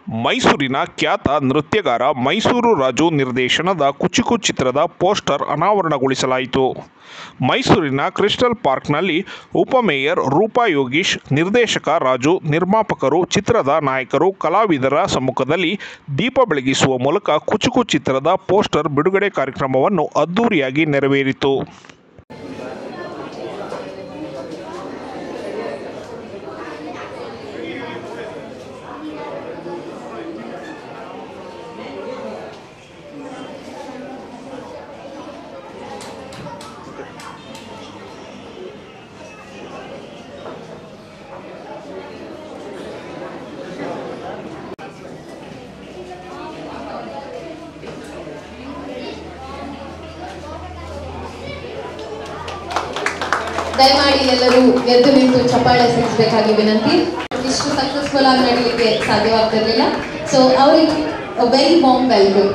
ಮೈಸೂರಿನ ಖ್ಯಾತ ನೃತ್ಯಗಾರ ಮೈಸೂರು ರಾಜು ನಿರ್ದೇಶನದ ಕುಚಿಕು ಚಿತ್ರದ ಪೋಸ್ಟರ್ ಅನಾವರಣಗೊಳಿಸಲಾಯಿತು ಮೈಸೂರಿನ ಕ್ರಿಸ್ಟಲ್ ಪಾರ್ಕ್ನಲ್ಲಿ ಉಪಮೇಯರ್ ರೂಪಾ ಯೋಗೀಶ್ ನಿರ್ದೇಶಕ ರಾಜು ನಿರ್ಮಾಪಕರು ಚಿತ್ರದ ನಾಯಕರು ಕಲಾವಿದರ ಸಮ್ಮುಖದಲ್ಲಿ ದೀಪ ಬೆಳಗಿಸುವ ಮೂಲಕ ಕುಚುಕು ಚಿತ್ರದ ಪೋಸ್ಟರ್ ಬಿಡುಗಡೆ ಕಾರ್ಯಕ್ರಮವನ್ನು ಅದ್ದೂರಿಯಾಗಿ ನೆರವೇರಿತು ದಯಮಾಡಿ ಎಲ್ಲರೂ ಎದ್ದು ನಿಂತು ಚಪ್ಪಾಳೆ ಸಿಗಿಸಬೇಕಾಗಿ ವಿನಂತಿ ಇಷ್ಟು ಸಕ್ಸಸ್ಫುಲ್ ಆಗಿ ನಡೀಲಿಕ್ಕೆ ಸಾಧ್ಯವಾಗ್ತಿರ್ಲಿಲ್ಲ ಸೊ ಅವರಿಗೆ ವೆರಿ ವಾಮ್ ವೆಲ್ಕಮ್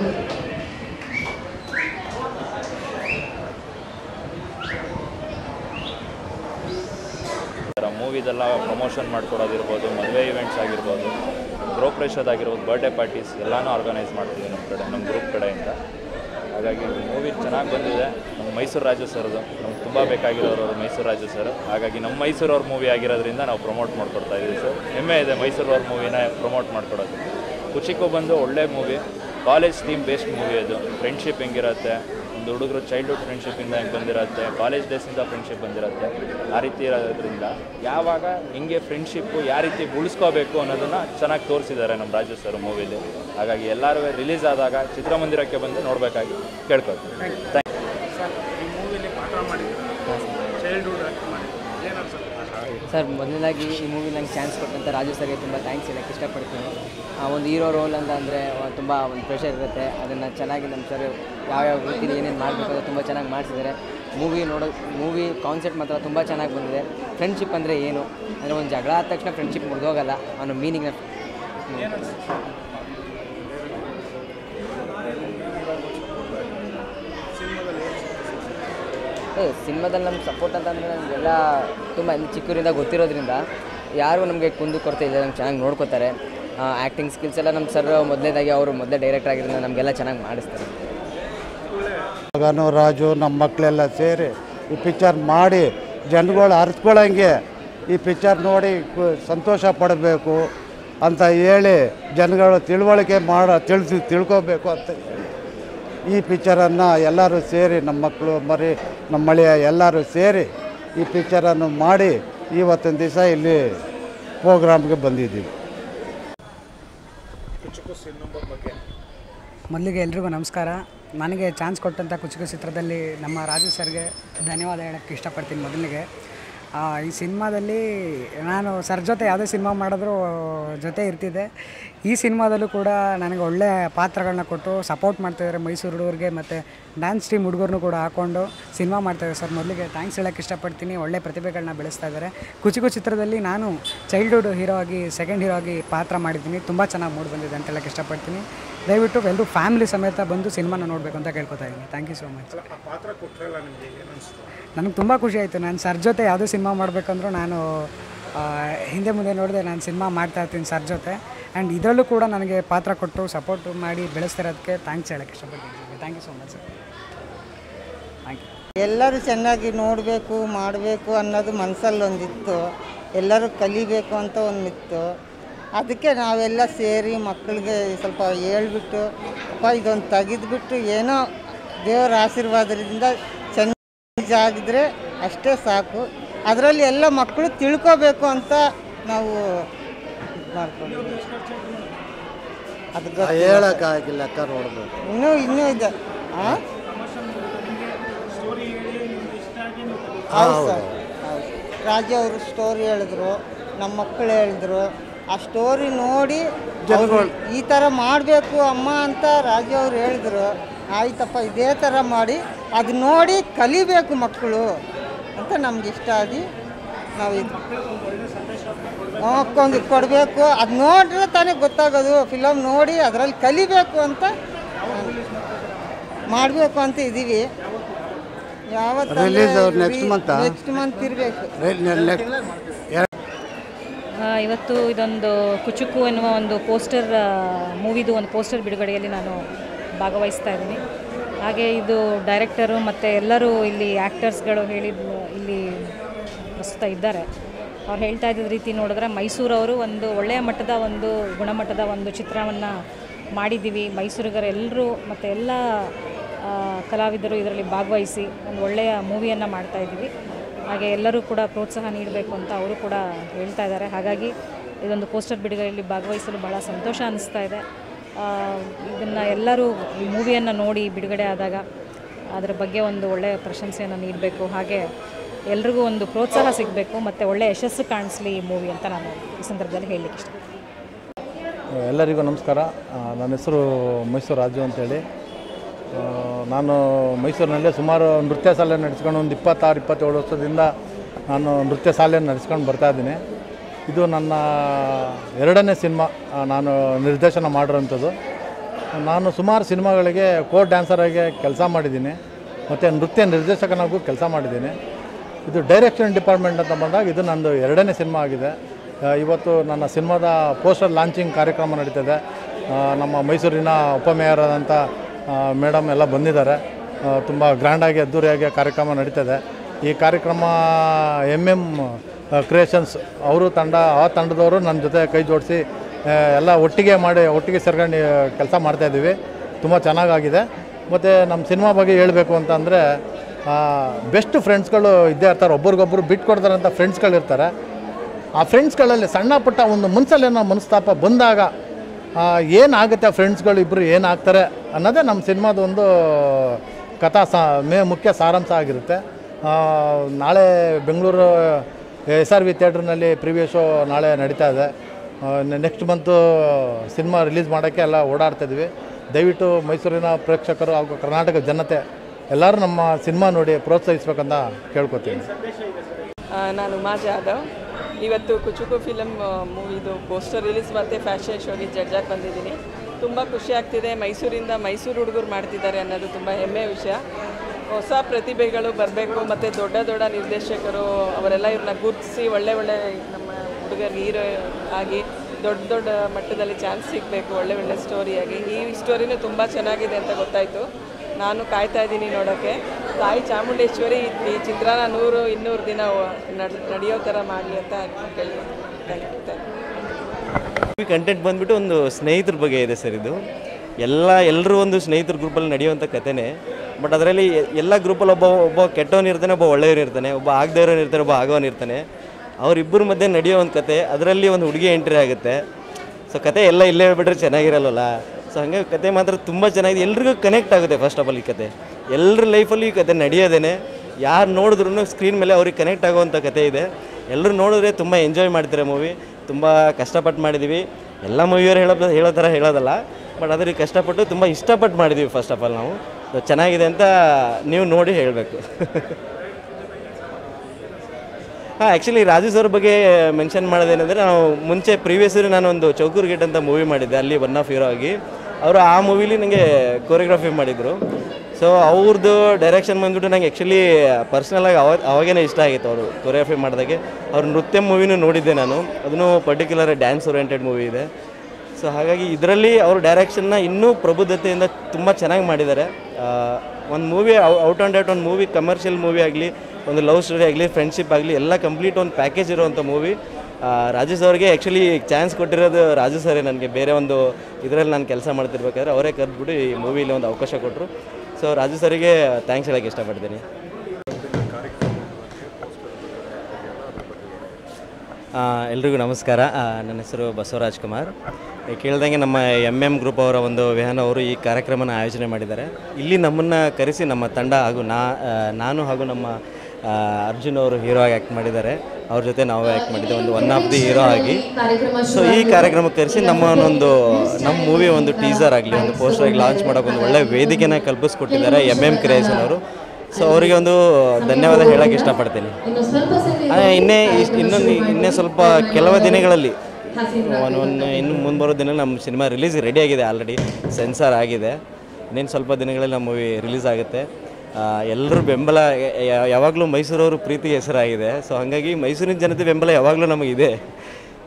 ಥರ ಮೂವಿದೆಲ್ಲ ಪ್ರಮೋಷನ್ ಮಾಡ್ಕೊಡೋದಿರ್ಬೋದು ಮದುವೆ ಇವೆಂಟ್ಸ್ ಆಗಿರ್ಬೋದು ಗೃಹಪ್ರವೇಶದ ಆಗಿರ್ಬೋದು ಬರ್ಡೇ ಪಾರ್ಟೀಸ್ ಎಲ್ಲನೂ ಆರ್ಗನೈಸ್ ಮಾಡ್ತೀವಿ ನಮ್ಮ ಕಡೆ ನಮ್ಮ ಗ್ರೂಪ್ ಕಡೆಯಿಂದ ಹಾಗಾಗಿ ಮೂವಿ ಚೆನ್ನಾಗಿ ಬಂದಿದೆ ನಮ್ಮ ಮೈಸೂರು ರಾಜು ಸರ್ದು ನಮ್ಗೆ ತುಂಬ ಬೇಕಾಗಿರೋರು ಅವರು ಮೈಸೂರು ರಾಜು ಸರ್ ಹಾಗಾಗಿ ನಮ್ಮ ಮೈಸೂರವ್ರ ಮೂವಿ ಆಗಿರೋದ್ರಿಂದ ನಾವು ಪ್ರಮೋಟ್ ಮಾಡ್ಕೊಡ್ತಾ ಇದ್ದೀವಿ ಸರ್ ಹೆಮ್ಮೆ ಇದೆ ಮೈಸೂರವ್ರ ಮೂವಿನ ಪ್ರಮೋಟ್ ಮಾಡ್ಕೊಡೋದು ಕುಚಿಕು ಬಂದು ಒಳ್ಳೆ movie college theme based movie ಅದು ಫ್ರೆಂಡ್ಶಿಪ್ ಹೆಂಗಿರುತ್ತೆ ಒಂದು ಹುಡುಗರು ಚೈಲ್ಡ್ಹುಡ್ ಫ್ರೆಂಡ್ಶಿಪ್ಪಿಂದ ಹೆಂಗೆ ಬಂದಿರುತ್ತೆ ಕಾಲೇಜ್ ಡೇಸಿಂದ ಫ್ರೆಂಡ್ಶಿಪ್ ಬಂದಿರುತ್ತೆ ಆ ರೀತಿ ಇರೋದ್ರಿಂದ ಯಾವಾಗ ಹಿಂಗೆ ಫ್ರೆಂಡ್ಶಿಪ್ಪು ಯಾವ ರೀತಿ ಉಳಿಸ್ಕೋಬೇಕು ಅನ್ನೋದನ್ನು ಚೆನ್ನಾಗಿ ತೋರಿಸಿದ್ದಾರೆ ನಮ್ಮ ರಾಜು ಸರ್ ಮೂವಿಲಿ ಹಾಗಾಗಿ ಎಲ್ಲರೂ ರಿಲೀಸ್ ಆದಾಗ ಚಿತ್ರಮಂದಿರಕ್ಕೆ ಬಂದು ನೋಡಬೇಕಾಗಿ ಕೇಳ್ಕೊಳ್ತೀನಿ ಥ್ಯಾಂಕ್ ಸರ್ ಮೊದಲನೇದಾಗಿ ಈ ಮೂವಿ ನಂಗೆ ಚಾನ್ಸ್ ಕೊಟ್ಟಂಥ ರಾಜು ಸರ್ಗೆ ತುಂಬ ಥ್ಯಾಂಕ್ಸ್ ಹೇಳಕ್ಕೆ ಇಷ್ಟಪಡ್ತೀನಿ ಆ ಒಂದು ಹೀರೋ ರೋಲ್ ಅಂತ ಅಂದರೆ ತುಂಬ ಒಂದು ಪ್ರೆಷರ್ ಇರುತ್ತೆ ಅದನ್ನು ಚೆನ್ನಾಗಿ ನಮ್ಮ ಸರ್ ಯಾವ್ಯಾವ ರೀತಿಲಿ ಏನೇನು ಮಾಡಬೇಕು ಅಂತ ತುಂಬ ಚೆನ್ನಾಗಿ ಮಾಡಿಸಿದ್ದಾರೆ ಮೂವಿ ನೋಡೋ ಮೂವಿ ಕಾನ್ಸೆಪ್ಟ್ ಮಾತ್ರ ತುಂಬ ಚೆನ್ನಾಗಿ ಬಂದಿದೆ ಫ್ರೆಂಡ್ಶಿಪ್ ಅಂದರೆ ಏನು ಅಂದರೆ ಒಂದು ಜಗಳ ಆದ ತಕ್ಷಣ ಫ್ರೆಂಡ್ಶಿಪ್ ಮುರಿದೋಗಲ್ಲ ಅನ್ನೋ ಮೀನಿಂಗ್ನ ಸಿನಿಮಾದಲ್ಲಿ ನಮ್ಗೆ ಸಪೋರ್ಟ್ ಅಂತಂದರೆ ನಮಗೆಲ್ಲ ತುಂಬ ಚಿಕ್ಕೂರಿಂದ ಗೊತ್ತಿರೋದ್ರಿಂದ ಯಾರು ನಮಗೆ ಕುಂದು ಕೊರತೆ ಇಲ್ಲ ನಮ್ಗೆ ಚೆನ್ನಾಗಿ ನೋಡ್ಕೋತಾರೆ ಆ್ಯಕ್ಟಿಂಗ್ ಸ್ಕಿಲ್ಸ್ ಎಲ್ಲ ನಮ್ಮ ಸರ್ ಮೊದಲನೇದಾಗಿ ಅವರು ಮೊದಲೇ ಡೈರೆಕ್ಟರ್ ಆಗಿರೋದ್ರಿಂದ ನಮಗೆಲ್ಲ ಚೆನ್ನಾಗಿ ಮಾಡಿಸ್ತಾರೆ ಮಗನು ರಾಜು ನಮ್ಮ ಮಕ್ಕಳೆಲ್ಲ ಸೇರಿ ಈ ಪಿಕ್ಚರ್ ಮಾಡಿ ಜನಗಳು ಅರ್ತ್ಕೊಳ್ಳೋಂಗೆ ಈ ಪಿಕ್ಚರ್ ನೋಡಿ ಕು- ಸಂತೋಷ ಪಡಬೇಕು ಅಂತ ಹೇಳಿ ಜನಗಳು ತಿಳುವಳಿಕೆ ಮಾಡೋ ತಿಳಿಸಿ ತಿಳ್ಕೊಬೇಕು ಅಂತ ಹೇಳಿ ಈ ಪಿಕ್ಚರನ್ನು ಎಲ್ಲರೂ ಸೇರಿ ನಮ್ಮ ಮಕ್ಕಳು ಮರಿ ನಮ್ಮ ಮಳೆಯ ಎಲ್ಲರೂ ಸೇರಿ ಈ ಪಿಕ್ಚರನ್ನು ಮಾಡಿ ಇವತ್ತಿನ ದಿವಸ ಇಲ್ಲಿ ಪ್ರೋಗ್ರಾಮ್ಗೆ ಬಂದಿದ್ದೀವಿ ಮೊದಲಿಗೆ ಎಲ್ರಿಗೂ ನಮಸ್ಕಾರ ನನಗೆ ಚಾನ್ಸ್ ಕೊಟ್ಟಂಥ ಕುಚುಕು ಚಿತ್ರದಲ್ಲಿ ನಮ್ಮ ರಾಜು ಸರ್ಗೆ ಧನ್ಯವಾದ ಹೇಳೋಕ್ಕೆ ಇಷ್ಟಪಡ್ತೀನಿ ಮೊದಲಿಗೆ ಆ, ಈ ಸಿನಿಮಾದಲ್ಲಿ ನಾನು ಸರ್ ಜೊತೆ ಯಾವುದೇ ಸಿನಿಮಾ ಮಾಡಿದ್ರೂ ಜೊತೆ ಇರ್ತಿದ್ದೆ ಈ ಸಿನಿಮಾದಲ್ಲೂ ಕೂಡ ನನಗೆ ಒಳ್ಳೆ ಪಾತ್ರಗಳನ್ನ ಕೊಟ್ಟು ಸಪೋರ್ಟ್ ಮಾಡ್ತಾಯಿದ್ದಾರೆ ಮೈಸೂರು ಹುಡುಗರಿಗೆ ಮತ್ತು ಡ್ಯಾನ್ಸ್ ಟೀಮ್ ಹುಡುಗರನ್ನು ಕೂಡ ಹಾಕ್ಕೊಂಡು ಸಿನಿಮಾ ಮಾಡ್ತಾಯಿದ್ದಾರೆ ಸರ್ ಮೊದಲಿಗೆ ಥ್ಯಾಂಕ್ಸ್ ಹೇಳೋಕ್ಕೆ ಇಷ್ಟಪಡ್ತೀನಿ ಒಳ್ಳೆ ಪ್ರತಿಭೆಗಳನ್ನ ಬೆಳೆಸ್ತಾ ಇದ್ದಾರೆ ಕುಚಿಕು ಚಿತ್ರದಲ್ಲಿ ನಾನು ಚೈಲ್ಡ್ಹುಡ್ ಹೀರೋ ಆಗಿ ಸೆಕೆಂಡ್ ಹೀರೋ ಆಗಿ ಪಾತ್ರ ಮಾಡಿದ್ದೀನಿ ತುಂಬ ಚೆನ್ನಾಗಿ ಮೂಡಿ ಬಂದಿದೆ ಅಂತ ಹೇಳಕ್ಕೆ ಇಷ್ಟಪಡ್ತೀನಿ ದಯವಿಟ್ಟು ಎಲ್ಲರೂ ಫ್ಯಾಮಿಲಿ ಸಮೇತ ಬಂದು ಸಿನಿಮಾನ ನೋಡಬೇಕು ಅಂತ ಕೇಳ್ಕೊತಾ ಇದ್ದೀನಿ ಥ್ಯಾಂಕ್ ಯು ಸೊ ಮಚ್ ನನಗೆ ತುಂಬ ಖುಷಿ ಆಯಿತು ನಾನು ಸರ್ ಜೊತೆ ಯಾವುದೇ ಸಿನಿಮಾ ಮಾಡಬೇಕಂದ್ರೂ ನಾನು ಆ, ಹಿಂದೆ ಮುಂದೆ ನೋಡಿದೆ ನಾನು ಸಿನಿಮಾ ಮಾಡ್ತಾ ಇರ್ತೀನಿ ಸರ್ ಜೊತೆ ಆ್ಯಂಡ್ ಇದರಲ್ಲೂ ಕೂಡ ನನಗೆ ಪಾತ್ರ ಕೊಟ್ಟು ಸಪೋರ್ಟ್ ಮಾಡಿ ಬೆಳೆಸ್ತಿರೋದಕ್ಕೆ ಥ್ಯಾಂಕ್ಸ್ ಹೇಳೋಕ್ಕೆ ಇಷ್ಟಪಡ್ತೀನಿ thank you so much sir thank you ಎಲ್ಲರೂ ಚೆನ್ನಾಗಿ ನೋಡಬೇಕು ಮಾಡಬೇಕು ಅನ್ನೋದು ಮನಸ್ಸಲ್ಲೊಂದಿತ್ತು ಎಲ್ಲರೂ ಕಲಿಬೇಕು ಅಂತ ಒಂದಿತ್ತು ಅದಕ್ಕೆ ನಾವೆಲ್ಲ ಸೇರಿ ಮಕ್ಕಳಿಗೆ ಸ್ವಲ್ಪ ಹೇಳ್ಬಿಟ್ಟು ಅಪ್ಪ ಇದೊಂದು ತೆಗೆದ್ಬಿಟ್ಟು ಏನೋ ದೇವರ ಆಶೀರ್ವಾದದಿಂದ ಚೆನ್ನಾಗಿ ಆಗಿದ್ರೆ ಅಷ್ಟೇ ಸಾಕು ಅದರಲ್ಲಿ ಎಲ್ಲ ಮಕ್ಕಳು ತಿಳ್ಕೋಬೇಕು ಅಂತ ನಾವು ಇದು ಮಾಡ್ಕೊಂಡಿದ್ದೀವಿ ಅದು ಗೊತ್ತಿಲ್ಲ. ಹೇಳೋಕ್ಕಾಗಿಲ್ಲ ಅಕ್ಕ ನೋಡ್ಬೇಕು ಇನ್ನೂ ಇನ್ನೂ ಇದೆ ಹಾಂ ಹೌದು ಸರ್ ಹೌದು ರಾಜು ಅವರು ಸ್ಟೋರಿ ಹೇಳಿದ್ರು ನಮ್ಮ ಮಕ್ಕಳು ಹೇಳಿದ್ರು ಆ ಸ್ಟೋರಿ ನೋಡಿ ಅವ್ರು ಈ ಥರ ಮಾಡಬೇಕು ಅಮ್ಮ ಅಂತ ರಾಜು ಅವ್ರು ಹೇಳಿದ್ರು ಆಯ್ತಪ್ಪ ಇದೇ ಥರ ಮಾಡಿ ಅದು ನೋಡಿ ಕಲಿಬೇಕು ಮಕ್ಕಳು ಅಂತ ನಮ್ಗೆ ಇಷ್ಟ ಆಗಿ ನಾವು ಇದು ಮಕ್ಕಳಿಗೆ ಕೊಡಬೇಕು ಅದು ನೋಡ್ರೆ ತಾನೇ ಗೊತ್ತಾಗೋದು ಫಿಲಮ್ ನೋಡಿ ಅದರಲ್ಲಿ ಕಲಿಬೇಕು ಅಂತ ಮಾಡಬೇಕು ಅಂತ ಇದ್ದೀವಿ ಯಾವತ್ತು Release next month ಆ? ನೆಕ್ಸ್ಟ್ ಮಂತ್ ಇರಬೇಕು ನೆಕ್ಸ್ಟ್ ಆ, ಇವತ್ತು ಇದೊಂದು ಕುಚುಕು ಎನ್ನುವ ಒಂದು ಪೋಸ್ಟರ್ ಮೂವಿದು ಒಂದು ಪೋಸ್ಟರ್ ಬಿಡುಗಡೆಯಲ್ಲಿ ನಾನು ಭಾಗವಹಿಸ್ತಾ ಇದ್ದೀನಿ ಹಾಗೆ ಇದು ಡೈರೆಕ್ಟರು ಮತ್ತು ಎಲ್ಲರೂ ಇಲ್ಲಿ ಆ್ಯಕ್ಟರ್ಸ್ಗಳು ಹೇಳಿದ ಇಲ್ಲಿ ಪ್ರಸ್ತುತ ಇದ್ದಾರೆ ಅವ್ರು ಹೇಳ್ತಾ ಇದ್ದ ರೀತಿ ನೋಡಿದ್ರೆ ಮೈಸೂರವರು ಒಂದು ಒಳ್ಳೆಯ ಮಟ್ಟದ ಒಂದು ಗುಣಮಟ್ಟದ ಒಂದು ಚಿತ್ರವನ್ನು ಮಾಡಿದ್ದೀವಿ ಮೈಸೂರಿಗರು ಎಲ್ಲರೂ ಮತ್ತು ಎಲ್ಲ ಆ, ಕಲಾವಿದರು ಇದರಲ್ಲಿ ಭಾಗವಹಿಸಿ ಒಂದು ಒಳ್ಳೆಯ ಮೂವಿಯನ್ನು ಮಾಡ್ತಾಯಿದ್ದೀವಿ ಹಾಗೆ ಎಲ್ಲರೂ ಕೂಡ ಪ್ರೋತ್ಸಾಹ ನೀಡಬೇಕು ಅಂತ ಅವರು ಕೂಡ ಹೇಳ್ತಾ ಇದ್ದಾರೆ ಹಾಗಾಗಿ ಇದೊಂದು ಪೋಸ್ಟರ್ ಬಿಡುಗಡೆಯಲ್ಲಿ ಭಾಗವಹಿಸಲು ಬಹಳ ಸಂತೋಷ ಅನ್ನಿಸ್ತಾ ಇದೆ ಇದನ್ನು ಎಲ್ಲರೂ ಈ ಮೂವಿಯನ್ನು ನೋಡಿ ಬಿಡುಗಡೆ ಆದಾಗ ಅದರ ಬಗ್ಗೆ ಒಂದು ಒಳ್ಳೆಯ ಪ್ರಶಂಸೆಯನ್ನು ನೀಡಬೇಕು ಹಾಗೆ ಎಲ್ರಿಗೂ ಒಂದು ಪ್ರೋತ್ಸಾಹ ಸಿಗಬೇಕು ಮತ್ತು ಒಳ್ಳೆಯ ಯಶಸ್ಸು ಕಾಣಿಸ್ಲಿ ಈ ಮೂವಿ ಅಂತ ನಾನು ಈ ಸಂದರ್ಭದಲ್ಲಿ ಹೇಳಲಿಕ್ಕೆ ಇಷ್ಟ ಎಲ್ಲರಿಗೂ ನಮಸ್ಕಾರ ಆ, ನನ್ನ ಹೆಸರು ಮೈಸೂರು ರಾಜು ಅಂತೇಳಿ ಆ, ನಾನು ಮೈಸೂರಿನಲ್ಲೇ ಸುಮಾರು ನೃತ್ಯ ಶಾಲೆ ನಡೆಸ್ಕೊಂಡು ಒಂದು ಇಪ್ಪತ್ತಾರು ಇಪ್ಪತ್ತೇಳು ವರ್ಷದಿಂದ ನಾನು ನೃತ್ಯ ಶಾಲೆಯನ್ನು ನಡೆಸ್ಕೊಂಡು ಬರ್ತಾಯಿದ್ದೀನಿ ಇದು ನನ್ನ ಎರಡನೇ ಸಿನಿಮಾ ಆ, ನಾನು ನಿರ್ದೇಶನ ಮಾಡಿರೋಂಥದ್ದು ನಾನು ಸುಮಾರು ಸಿನಿಮಾಗಳಿಗೆ ಕೋರ್ ಡ್ಯಾನ್ಸರಾಗಿ ಕೆಲಸ ಮಾಡಿದ್ದೀನಿ ಮತ್ತು ನೃತ್ಯ ನಿರ್ದೇಶಕನಾಗೂ ಕೆಲಸ ಮಾಡಿದ್ದೀನಿ ಇದು ಡೈರೆಕ್ಷನ್ ಡಿಪಾರ್ಟ್ಮೆಂಟ್ ಅಂತ ಬಂದಾಗ ಇದು ನಂದು ಎರಡನೇ ಸಿನಿಮಾ ಆಗಿದೆ ಆ, ಇವತ್ತು ನನ್ನ ಸಿನಿಮಾದ ಪೋಸ್ಟರ್ ಲಾಂಚಿಂಗ್ ಕಾರ್ಯಕ್ರಮ ನಡೀತದೆ ಆ, ನಮ್ಮ ಮೈಸೂರಿನ ಉಪಮೇಯರ್ ಆದಂಥ ಮೇಡಮ್ ಎಲ್ಲ ಬಂದಿದ್ದಾರೆ ತುಂಬ ಗ್ರ್ಯಾಂಡಾಗಿ ಅದ್ದೂರಿಯಾಗಿ ಕಾರ್ಯಕ್ರಮ ನಡೀತದೆ ಈ ಕಾರ್ಯಕ್ರಮ ಎಮ್ ಎಮ್ ಕ್ರಿಯೇಷನ್ಸ್ ಅವರು ತಂಡ ಆ ತಂಡದವರು ನನ್ನ ಜೊತೆ ಕೈ ಜೋಡಿಸಿ ಎಲ್ಲ ಒಟ್ಟಿಗೆ ಮಾಡಿ ಒಟ್ಟಿಗೆ ಸೇರ್ಕೊಂಡು ಕೆಲಸ ಮಾಡ್ತಾಯಿದ್ದೀವಿ ತುಂಬ ಚೆನ್ನಾಗಾಗಿದೆ ಮತ್ತು ನಮ್ಮ ಸಿನಿಮಾ ಬಗ್ಗೆ ಹೇಳಬೇಕು ಅಂತಂದರೆ ಬೆಸ್ಟ್ ಫ್ರೆಂಡ್ಸ್ಗಳು ಇದ್ದೇ ಇರ್ತಾರೆ ಒಬ್ರಿಗೊಬ್ರು ಬಿಟ್ಟು ಕೊಡ್ತಾರಂಥ ಫ್ರೆಂಡ್ಸ್ಗಳಿರ್ತಾರೆ ಆ ಫ್ರೆಂಡ್ಸ್ಗಳಲ್ಲಿ ಸಣ್ಣ ಪುಟ್ಟ ಒಂದು ಮನಸ್ಸಲ್ಲೇನೋ ಮನಸ್ತಾಪ ಬಂದಾಗ ಏನಾಗುತ್ತೆ ಆ ಫ್ರೆಂಡ್ಸ್ಗಳು ಇಬ್ಬರು ಏನಾಗ್ತಾರೆ ಅನ್ನೋದೇ ನಮ್ಮ ಸಿನಿಮಾದ ಒಂದು ಕಥಾ ಸಾ ಮೇ ಮುಖ್ಯ ಸಾರಾಂಶ ಆಗಿರುತ್ತೆ ಆ, ನಾಳೆ ಬೆಂಗಳೂರು ಎಸ್ ಆರ್ ವಿ ಥಿಯೇಟ್ರ್ನಲ್ಲಿ ಪ್ರಿವಿಯಸ್ ಶೋ ನಾಳೆ ನಡೀತಾ ಇದೆ ನೆಕ್ಸ್ಟ್ ಮಂತು ಸಿನಿಮಾ ರಿಲೀಸ್ ಮಾಡೋಕ್ಕೆ ಎಲ್ಲ ಓಡಾಡ್ತಾ ಇದ್ವಿ ದಯವಿಟ್ಟು ಮೈಸೂರಿನ ಪ್ರೇಕ್ಷಕರು ಹಾಗೂ ಕರ್ನಾಟಕ ಜನತೆ ಎಲ್ಲರೂ ನಮ್ಮ ಸಿನಿಮಾ ನೋಡಿ ಪ್ರೋತ್ಸಾಹಿಸ್ಬೇಕಂತ ಕೇಳ್ಕೊತೀನಿ ಆ, ನಾನು ಉಮಾ ಜಾಧವ್ ಇವತ್ತು ಕುಚುಕು ಫಿಲಮ್ ಮೂವಿದು ಪೋಸ್ಟರ್ ರಿಲೀಸ್ ಮತ್ತು ಫ್ಯಾಷನ್ ಶೋಗೆ ಜಡ್ಜಾಗಿ ಬಂದಿದ್ದೀನಿ ತುಂಬ ಖುಷಿ ಆಗ್ತಿದೆ ಮೈಸೂರಿಂದ ಮೈಸೂರು ಹುಡುಗರು ಮಾಡ್ತಿದ್ದಾರೆ ಅನ್ನೋದು ತುಂಬ ಹೆಮ್ಮೆಯ ವಿಷಯ ಹೊಸ ಪ್ರತಿಭೆಗಳು ಬರಬೇಕು ಮತ್ತು ದೊಡ್ಡ ದೊಡ್ಡ ನಿರ್ದೇಶಕರು ಅವರೆಲ್ಲ ಇವ್ರನ್ನ ಗುರುತಿಸಿ ಒಳ್ಳೆ ಒಳ್ಳೆ ನಮ್ಮ ಹುಡುಗರಿಗೆ ಹೀರೋ ಆಗಿ ದೊಡ್ಡ ದೊಡ್ಡ ಮಟ್ಟದಲ್ಲಿ ಚಾನ್ಸ್ ಸಿಗಬೇಕು ಒಳ್ಳೆ ಒಳ್ಳೆ ಸ್ಟೋರಿಯಾಗಿ ಈ ಸ್ಟೋರಿನೂ ತುಂಬ ಚೆನ್ನಾಗಿದೆ ಅಂತ ಗೊತ್ತಾಯಿತು ನಾನು ಕಾಯ್ತಾ ಇದ್ದೀನಿ ನೋಡೋಕ್ಕೆ ತಾಯಿ ಚಾಮುಂಡೇಶ್ವರಿ ಈ- ಈ ಚಿತ್ರನ ನೂರು ಇನ್ನೂರು ದಿನ ನಡ್ ನಡೆಯೋ ಥರ ಮಾಡಲಿ ಅಂತ ಕೇಳಿ thank you thank you movie content ಬಂದ್ಬಿಟ್ಟು ಒಂದು ಸ್ನೇಹಿತರ ಬಗ್ಗೆ ಇದೆ ಸರ್ ಇದು ಎಲ್ಲ ಎಲ್ಲರೂ ಒಂದು ಸ್ನೇಹಿತರ ಗ್ರೂಪಲ್ಲಿ ನಡೆಯುವಂಥ ಕಥೆನೇ ಬಟ್ ಅದರಲ್ಲಿ ಎಲ್ಲ ಗ್ರೂಪಲ್ಲಿ ಒಬ್ಬ ಒಬ್ಬ ಕೆಟ್ಟವನು ಇರ್ತಾನೆ ಒಬ್ಬ ಒಳ್ಳೆಯವನು ಇರ್ತಾನೆ ಒಬ್ಬ ಆಗದೇ ಇರೋನು ಇರ್ತಾನೆ ಒಬ್ಬ ಆಗೋನು ಇರ್ತಾನೆ ಅವರಿಬ್ಬರ ಮಧ್ಯೆ ನಡೆಯೋ ಒಂದು ಕತೆ ಅದರಲ್ಲಿ ಒಂದು ಹುಡುಗಿ ಎಂಟ್ರಿ ಆಗುತ್ತೆ ಸೊ ಕತೆ ಎಲ್ಲ ಇಲ್ಲೇ ಹೇಳ್ಬಿಟ್ರೆ ಚೆನ್ನಾಗಿರಲ್ವಲ್ಲ ಸೊ ಹಂಗಾಗಿ ಕತೆ ಮಾತ್ರ ತುಂಬ ಚೆನ್ನಾಗಿದೆ ಎಲ್ರಿಗೂ ಕನೆಕ್ಟ್ ಆಗುತ್ತೆ ಫಸ್ಟ್ ಆಫ್ ಆಲ್ ಈ ಕತೆ ಎಲ್ಲರ ಲೈಫಲ್ಲಿ ಈ ಕತೆ ನಡೆಯೋದೇನೆ ಯಾರು ನೋಡಿದ್ರು ಸ್ಕ್ರೀನ್ ಮೇಲೆ ಅವ್ರಿಗೆ ಕನೆಕ್ಟ್ ಆಗುವಂಥ ಕತೆ ಇದೆ ಎಲ್ಲರೂ ನೋಡಿದ್ರೆ ತುಂಬ ಎಂಜಾಯ್ ಮಾಡ್ತಾರೆ ಮೂವಿ ತುಂಬ ಕಷ್ಟಪಟ್ಟು ಮಾಡಿದ್ದೀವಿ ಎಲ್ಲ ಮೂವಿಯವರು ಹೇಳೋ ಹೇಳೋ ಥರ ಹೇಳೋದಲ್ಲ ಬಟ್ ಅದ್ರಿಗೆ ಕಷ್ಟಪಟ್ಟು ತುಂಬ ಇಷ್ಟಪಟ್ಟು ಮಾಡಿದ್ದೀವಿ ಫಸ್ಟ್ ಆಫ್ ಆಲ್ ನಾವು So ಚೆನ್ನಾಗಿದೆ ಅಂತ ನೀವು ನೋಡಿ ಹೇಳಬೇಕು ಹಾಂ ಆ್ಯಕ್ಚುಲಿ ರಾಜು ಸರ್ ಬಗ್ಗೆ ಮೆನ್ಷನ್ ಮಾಡೋದೇನೆಂದರೆ ನಾವು ಮುಂಚೆ ಪ್ರೀವಿಯಸ್ ನಾನು ಒಂದು ಚೌಕೂರ್ ಗೇಟ್ ಅಂತ ಮೂವಿ ಮಾಡಿದ್ದೆ ಅಲ್ಲಿ ಒನ್ ಆಫ್ ಹೀರೋ ಆಗಿ ಅವರು ಆ ಮೂವಿಲಿ ನನಗೆ ಕೊರಿಯೋಗ್ರಫಿ ಮಾಡಿದರು ಸೊ ಅವ್ರದ್ದು ಡೈರೆಕ್ಷನ್ ಬಂದ್ಬಿಟ್ಟು ನಂಗೆ ಆ್ಯಕ್ಚುಲಿ ಪರ್ಸ್ನಲಾಗಿ ಅವಾಗ ಅವಾಗೇ ಇಷ್ಟ ಆಗಿತ್ತು ಅವರು ಕೊರಿಯೋಗ್ರಫಿ ಮಾಡಿದಾಗೆ ಅವ್ರ ನೃತ್ಯ ಮೂವಿನೂ ನೋಡಿದ್ದೆ ನಾನು ಅದನ್ನು ಪರ್ಟಿಕ್ಯುಲರ್ ಡ್ಯಾನ್ಸ್ ಓರಿಯೆಂಟೆಡ್ ಮೂವಿ ಇದೆ ಸೊ ಹಾಗಾಗಿ ಇದರಲ್ಲಿ ಅವರು ಡೈರೆಕ್ಷನ್ನ ಇನ್ನೂ ಪ್ರಬುದ್ಧತೆಯಿಂದ ತುಂಬ ಚೆನ್ನಾಗಿ ಮಾಡಿದ್ದಾರೆ ಒಂದು ಮೂವಿ ಔಟ್ ಆ್ಯಂಡ್ ಔಟ್ ಒಂದು ಮೂವಿ ಕಮರ್ಷಿಯಲ್ ಮೂವಿ ಆಗಲಿ ಒಂದು ಲವ್ ಸ್ಟೋರಿ ಆಗಲಿ ಫ್ರೆಂಡ್ಶಿಪ್ ಆಗಲಿ ಎಲ್ಲ ಕಂಪ್ಲೀಟ್ ಒಂದು ಪ್ಯಾಕೇಜ್ ಇರುವಂಥ ಮೂವಿ ರಾಜು ಸರ್ಗೆ ಆ್ಯಕ್ಚುಲಿ ಚಾನ್ಸ್ ಕೊಟ್ಟಿರೋದು ರಾಜು ಸರೇ ನನಗೆ ಬೇರೆ ಒಂದು ಇದರಲ್ಲಿ ನಾನು ಕೆಲಸ ಮಾಡ್ತಿರ್ಬೇಕಾದ್ರೆ ಅವರೇ ಕರೆದ್ಬಿಟ್ಟು ಈ ಮೂವಿಲಿ ಒಂದು ಅವಕಾಶ ಕೊಟ್ಟರು ಸೊ ರಾಜು ಸರಿಗೆ ಥ್ಯಾಂಕ್ಸ್ ಹೇಳೋಕ್ಕೆ ಇಷ್ಟಪಡ್ತೀನಿ ಆ, ಎಲ್ರಿಗೂ ನಮಸ್ಕಾರ ಆ, ನನ್ನ ಹೆಸರು ಬಸವರಾಜ್ ಕುಮಾರ್ ಈ ಕೇಳ್ದಂಗೆ ನಮ್ಮ ಎಮ್ ಎಮ್ ಗ್ರೂಪ್ ಅವರ ಒಂದು ವಿಹಾನ ಅವರು ಈ ಕಾರ್ಯಕ್ರಮನ ಆಯೋಜನೆ ಮಾಡಿದ್ದಾರೆ ಇಲ್ಲಿ ನಮ್ಮನ್ನು ಕರೆಸಿ ನಮ್ಮ ತಂಡ ಹಾಗೂ ನಾ ಆ, ನಾನು ಹಾಗೂ ನಮ್ಮ ಆ, ಅರ್ಜುನ್ ಅವರು ಹೀರೋ ಆಗಿ ಆ್ಯಕ್ಟ್ ಮಾಡಿದ್ದಾರೆ ಅವ್ರ ಜೊತೆ ನಾವು ಆ್ಯಕ್ಟ್ ಮಾಡಿದ್ದೆ ಒಂದು ಒನ್ ಆಫ್ ದಿ ಹೀರೋ ಆಗಿ ಸೊ ಈ ಕಾರ್ಯಕ್ರಮಕ್ಕೆ ಕರೆಸಿ ನಮ್ಮನ್ನೊಂದು ನಮ್ಮ ಮೂವಿ ಒಂದು ಟೀಸರ್ ಆಗಲಿ ಒಂದು ಪೋಸ್ಟರ್ ಆಗಿ ಲಾಂಚ್ ಮಾಡೋಕೆ ಒಂದು ಒಳ್ಳೆ ವೇದಿಕೆನ ಕಲ್ಪಿಸ್ಕೊಟ್ಟಿದ್ದಾರೆ ಎಮ್ ಎಮ್ ಕ್ರಿಯೇಷನ್ ಅವರು ಸೊ ಅವರಿಗೆ ಒಂದು ಧನ್ಯವಾದ ಹೇಳೋಕ್ಕೆ ಇಷ್ಟಪಡ್ತೀನಿ ಆ, ಇನ್ನೇ ಇಷ್ಟು ಇನ್ನೊಂದು ಇನ್ನೇ ಸ್ವಲ್ಪ ಕೆಲವು ದಿನಗಳಲ್ಲಿ ಒಂದು ಒಂದು ಇನ್ನು ಮುಂದೆ ಬರೋ ದಿನ ನಮ್ಮ ಸಿನಿಮಾ ರಿಲೀಸ್ ರೆಡಿ ಆಗಿದೆ ಆಲ್ರೆಡಿ ಸೆನ್ಸಾರ್ ಆಗಿದೆ ಇನ್ನೇನು ಸ್ವಲ್ಪ ದಿನಗಳಲ್ಲಿ ನಮ್ಮ ಮೂವಿ ರಿಲೀಸ್ ಆಗುತ್ತೆ ಎಲ್ಲರೂ ಬೆಂಬಲ ಯ- ಯ- ಯಾವಾಗಲೂ ಮೈಸೂರವರು ಪ್ರೀತಿ ಹೆಸರಾಗಿದೆ ಸೊ ಹಾಗಾಗಿ ಮೈಸೂರಿನ ಜನತೆ ಬೆಂಬಲ ಯಾವಾಗಲೂ ನಮಗಿದೆ ಸೊ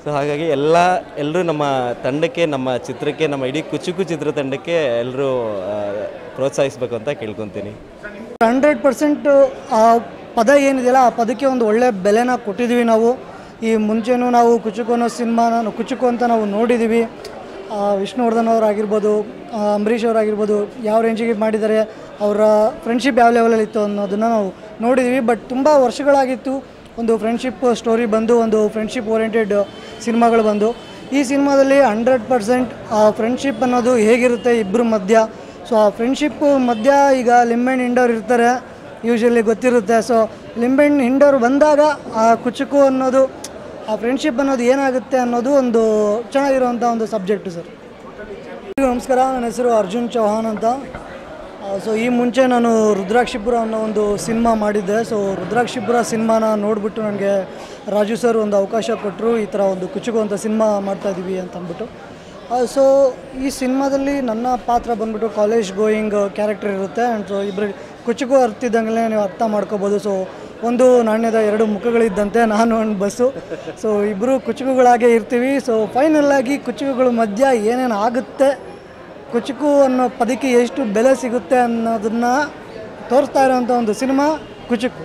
ಸೊ ಹಾಗಾಗಿ ಎಲ್ಲ ಎಲ್ಲರೂ ನಮ್ಮ ತಂಡಕ್ಕೆ ನಮ್ಮ ಚಿತ್ರಕ್ಕೆ ನಮ್ಮ ಇಡೀ ಕುಚುಕು ಚಿತ್ರತಂಡಕ್ಕೆ ಎಲ್ಲರೂ ಪ್ರೋತ್ಸಾಹಿಸಬೇಕು ಅಂತ ಕೇಳ್ಕೊತೀನಿ ಹಂಡ್ರೆಡ್ ಪರ್ಸೆಂಟ್ ಆ ಪದ ಏನಿದೆಯಲ್ಲ ಆ ಪದಕ್ಕೆ ಒಂದು ಒಳ್ಳೆ ಬೆಲೆನ ಕೊಟ್ಟಿದ್ದೀವಿ ನಾವು ಈ ಮುಂಚೆನೂ ನಾವು ಕುಚುಕು ಅನ್ನೋ ಸಿನಿಮಾನ ಕುಚುಕು ಅಂತ ನಾವು ನೋಡಿದ್ದೀವಿ ಆ, ವಿಷ್ಣುವರ್ಧನ್ ಅವರಾಗಿರ್ಬೋದು ಆ, ಅಂಬರೀಷ್ ಅವರಾಗಿರ್ಬೋದು ಯಾವ ರೇಂಜಿಗೆ ಮಾಡಿದ್ದಾರೆ ಅವರ ಫ್ರೆಂಡ್ಶಿಪ್ ಯಾವ ಲೆವೆಲಲ್ಲಿ ಇತ್ತು ಅನ್ನೋದನ್ನು ನಾವು ನೋಡಿದ್ದೀವಿ ಬಟ್ ತುಂಬ ವರ್ಷಗಳಾಗಿತ್ತು ಒಂದು ಫ್ರೆಂಡ್ಶಿಪ್ ಸ್ಟೋರಿ ಬಂದು ಒಂದು ಫ್ರೆಂಡ್ಶಿಪ್ ಓರಿಯೆಂಟೆಡ್ ಸಿನಿಮಾಗಳು ಬಂದು ಈ ಸಿನಿಮಾದಲ್ಲಿ ಹಂಡ್ರೆಡ್ ಪರ್ಸೆಂಟ್ ಆ ಫ್ರೆಂಡ್ಶಿಪ್ ಅನ್ನೋದು ಹೇಗಿರುತ್ತೆ ಇಬ್ಬರ ಮಧ್ಯ ಸೊ ಆ ಫ್ರೆಂಡ್ಶಿಪ್ ಮಧ್ಯ ಈಗ ಲಿಂಬೆಹಣ್ಣು ಹಿಂಡೋರು ಇರ್ತಾರೆ ಯೂಶಲಿ ಗೊತ್ತಿರುತ್ತೆ ಸೊ ಲಿಂಬೆಹಣ್ಣು ಹಿಂಡೋರು ಬಂದಾಗ ಆ ಕುಚುಕು ಅನ್ನೋದು ಆ ಫ್ರೆಂಡ್ಶಿಪ್ ಅನ್ನೋದು ಏನಾಗುತ್ತೆ ಅನ್ನೋದು ಒಂದು ಚೆನ್ನಾಗಿರುವಂಥ ಒಂದು ಸಬ್ಜೆಕ್ಟು ಸರ್ ನಮಸ್ಕಾರ ನನ್ನ ಹೆಸರು ಅರ್ಜುನ್ ಚೌಹಾನ್ ಅಂತ ಸೊ ಈ ಮುಂಚೆ ನಾನು ರುದ್ರಾಕ್ಷಿಪುರ ಅನ್ನೋ ಒಂದು ಸಿನಿಮಾ ಮಾಡಿದ್ದೆ ಸೊ ರುದ್ರಾಕ್ಷಿಪುರ ಸಿನಿಮಾನ ನೋಡಿಬಿಟ್ಟು ನನಗೆ ರಾಜು ಸರ್ ಒಂದು ಅವಕಾಶ ಕೊಟ್ಟರು ಈ ಥರ ಒಂದು ಕುಚುಕು ಅಂತ ಸಿನಿಮಾ ಮಾಡ್ತಾಯಿದ್ದೀವಿ ಅಂತ ಅಂದ್ಬಿಟ್ಟು ಸೊ ಈ ಸಿನಿಮಾದಲ್ಲಿ ನನ್ನ ಪಾತ್ರ ಬಂದ್ಬಿಟ್ಟು ಕಾಲೇಜ್ ಗೋಯಿಂಗ್ ಕ್ಯಾರೆಕ್ಟರ್ ಇರುತ್ತೆ ಆ್ಯಂಡ್ ಸೊ ಇಬ್ಬರು ಕುಚುಕು ಅರ್ತಿದ್ದಂಗೆ ನೀವು ಅರ್ಥ ಮಾಡ್ಕೋಬೋದು ಸೊ ಒಂದು ನಾಣ್ಯದ ಎರಡು ಮುಖಗಳಿದ್ದಂತೆ ನಾನು ಒಂದು ಬಸ್ಸು ಸೊ ಇಬ್ಬರು ಕುಚುಕುಗಳಾಗೇ ಇರ್ತೀವಿ ಸೊ ಫೈನಲ್ಲಾಗಿ ಕುಚುಕುಗಳ ಮಧ್ಯ ಏನೇನು ಆಗುತ್ತೆ ಕುಚುಕು ಅನ್ನೋ ಪದಕ್ಕೆ ಎಷ್ಟು ಬೆಲೆ ಸಿಗುತ್ತೆ ಅನ್ನೋದನ್ನು ತೋರಿಸ್ತಾ ಇರೋವಂಥ ಒಂದು ಸಿನಿಮಾ ಕುಚುಕು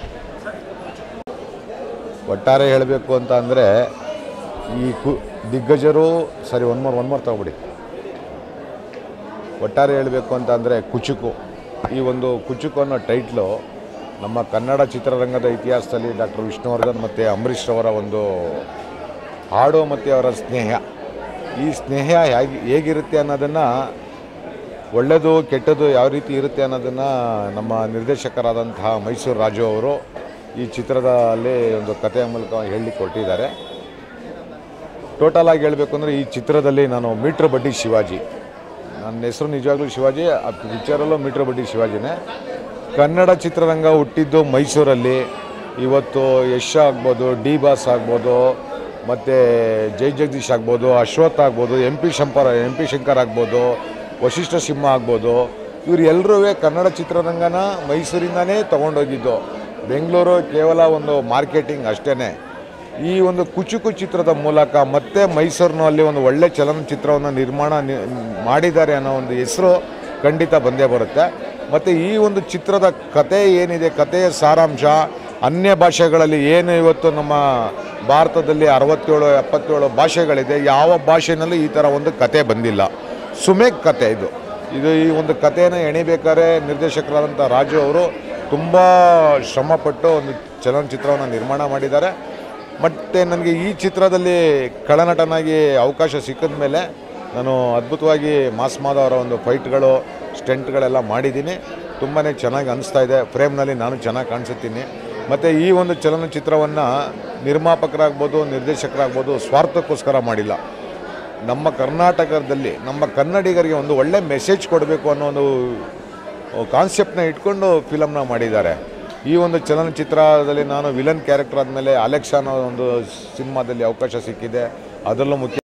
ಒಟ್ಟಾರೆ ಹೇಳಬೇಕು ಅಂತ ಅಂದರೆ ಈ ಕು ದಿಗ್ಗಜರು ಸರಿ ಒನ್ ಮೋರ್ ಒನ್ ಮೋರ್ ತಗೊಬಿಡಿ ಒಟ್ಟಾರೆ ಹೇಳಬೇಕು ಅಂತ ಅಂದರೆ ಕುಚುಕು ಈ ಒಂದು ಕುಚುಕು ಅನ್ನೋ ಟೈಟ್ಲು ನಮ್ಮ ಕನ್ನಡ ಚಿತ್ರರಂಗದ ಇತಿಹಾಸದಲ್ಲಿ ಡಾಕ್ಟರ್ ವಿಷ್ಣುವರ್ಧನ್ ಮತ್ತು ಅಂಬರೀಷ್ ಅವರ ಒಂದು ಹಾಡು ಮತ್ತು ಅವರ ಸ್ನೇಹ ಈ ಸ್ನೇಹ ಹೇಗೆ ಹೇಗಿರುತ್ತೆ ಅನ್ನೋದನ್ನು ಒಳ್ಳೆಯದು ಕೆಟ್ಟದ್ದು ಯಾವ ರೀತಿ ಇರುತ್ತೆ ಅನ್ನೋದನ್ನು ನಮ್ಮ ನಿರ್ದೇಶಕರಾದಂತಹ ಮೈಸೂರು ರಾಜು ಅವರು ಈ ಚಿತ್ರದಲ್ಲಿ ಒಂದು ಕಥೆಯ ಮೂಲಕ ಹೇಳಲಿಕ್ಕೆ ಕೊಟ್ಟಿದ್ದಾರೆ ಟೋಟಲ್ ಆಗಿ ಹೇಳಬೇಕು ಅಂದರೆ ಈ ಚಿತ್ರದಲ್ಲಿ ನಾನು ಮೀಟ್ರ್ ಬಡ್ಡಿ ಶಿವಾಜಿ ನನ್ನ ಹೆಸರು ನಿಜವಾಗ್ಲೂ ಶಿವಾಜಿ ಆ ಪಿಕ್ಚರಲ್ಲೂ ಮೀಟ್ರ್ ಬಡ್ಡಿ ಶಿವಾಜಿನೇ ಕನ್ನಡ ಚಿತ್ರರಂಗ ಹುಟ್ಟಿದ್ದು ಮೈಸೂರಲ್ಲಿ ಇವತ್ತು ಯಶ್ ಆಗ್ಬೋದು ಡಿ ಬಾಸ್ ಆಗ್ಬೋದು ಮತ್ತು ಜೈ ಜಗದೀಶ್ ಆಗ್ಬೋದು ಅಶ್ವಥ್ ಆಗ್ಬೋದು ಎಂ ಪಿ ಶಂಪರ ಎಂ ಪಿ ಶಂಕರ್ ಆಗ್ಬೋದು ವಶಿಷ್ಠ ಸಿಂಹ ಆಗ್ಬೋದು ಇವರು ಎಲ್ಲರೂ ಕನ್ನಡ ಚಿತ್ರರಂಗನ ಮೈಸೂರಿಂದನೇ ತೊಗೊಂಡೋಗಿದ್ದು ಬೆಂಗಳೂರು ಕೇವಲ ಒಂದು ಮಾರ್ಕೆಟಿಂಗ್ ಅಷ್ಟೇ ಈ ಒಂದು ಕುಚುಕು ಚಿತ್ರದ ಮೂಲಕ ಮತ್ತೆ ಮೈಸೂರಿನಲ್ಲಿ ಒಂದು ಒಳ್ಳೆ ಚಲನಚಿತ್ರವನ್ನು ನಿರ್ಮಾಣ ನಿ- ಮಾಡಿದ್ದಾರೆ ಅನ್ನೋ ಒಂದು ಹೆಸರು ಖಂಡಿತ ಬಂದೇ ಬರುತ್ತೆ ಮತ್ತು ಈ ಒಂದು ಚಿತ್ರದ ಕತೆ ಏನಿದೆ ಕಥೆಯ ಸಾರಾಂಶ ಅನ್ಯ ಭಾಷೆಗಳಲ್ಲಿ ಏನು ಇವತ್ತು ನಮ್ಮ ಭಾರತದಲ್ಲಿ ಅರವತ್ತೇಳು ಎಪ್ಪತ್ತೇಳು ಭಾಷೆಗಳಿದೆ ಯಾವ ಭಾಷೆನಲ್ಲೂ ಈ ಥರ ಒಂದು ಕತೆ ಬಂದಿಲ್ಲ ಸುಮೇಕ್ ಕತೆ ಇದು ಇದು ಈ ಒಂದು ಕಥೆಯನ್ನು ಎಣಿಬೇಕಾದ್ರೆ ನಿರ್ದೇಶಕರಾದಂಥ ರಾಜು ಅವರು ತುಂಬ ಶ್ರಮಪಟ್ಟು ಒಂದು ಚಲನಚಿತ್ರವನ್ನು ನಿರ್ಮಾಣ ಮಾಡಿದ್ದಾರೆ ಮತ್ತು ನನಗೆ ಈ ಚಿತ್ರದಲ್ಲಿ ಖಳನಟನಾಗಿ ಅವಕಾಶ ಸಿಕ್ಕಿದ ಮೇಲೆ ನಾನು ಅದ್ಭುತವಾಗಿ ಮಾಸ್ ಮಾಧವ್ ಅವರ ಒಂದು ಫೈಟ್ಗಳು ಸ್ಟೆಂಟ್ಗಳೆಲ್ಲ ಮಾಡಿದ್ದೀನಿ ತುಂಬಾ ಚೆನ್ನಾಗಿ ಅನಿಸ್ತಾ ಇದೆ ಫ್ರೇಮ್ನಲ್ಲಿ ನಾನು ಚೆನ್ನಾಗಿ ಕಾಣಿಸುತ್ತೀನಿ ಮತ್ತು ಈ ಒಂದು ಚಲನಚಿತ್ರವನ್ನು ನಿರ್ಮಾಪಕರಾಗ್ಬೋದು ನಿರ್ದೇಶಕರಾಗ್ಬೋದು ಸ್ವಾರ್ಥಕ್ಕೋಸ್ಕರ ಮಾಡಿಲ್ಲ ನಮ್ಮ ಕರ್ನಾಟಕದಲ್ಲಿ ನಮ್ಮ ಕನ್ನಡಿಗರಿಗೆ ಒಂದು ಒಳ್ಳೆ ಮೆಸೇಜ್ ಕೊಡಬೇಕು ಅನ್ನೋ ಒಂದು ಕಾನ್ಸೆಪ್ಟ್ನ ಇಟ್ಕೊಂಡು ಫಿಲಮ್ನ ಮಾಡಿದ್ದಾರೆ ಈ ಒಂದು ಚಲನಚಿತ್ರದಲ್ಲಿ ನಾನು ವಿಲನ್ ಕ್ಯಾರೆಕ್ಟರ್ ಆದಮೇಲೆ ಅಲೆಕ್ಸಾ ಅನ್ನೋ ಒಂದು ಸಿನಿಮಾದಲ್ಲಿ ಅವಕಾಶ ಸಿಕ್ಕಿದೆ ಅದರಲ್ಲೂ ಮುಖ್ಯ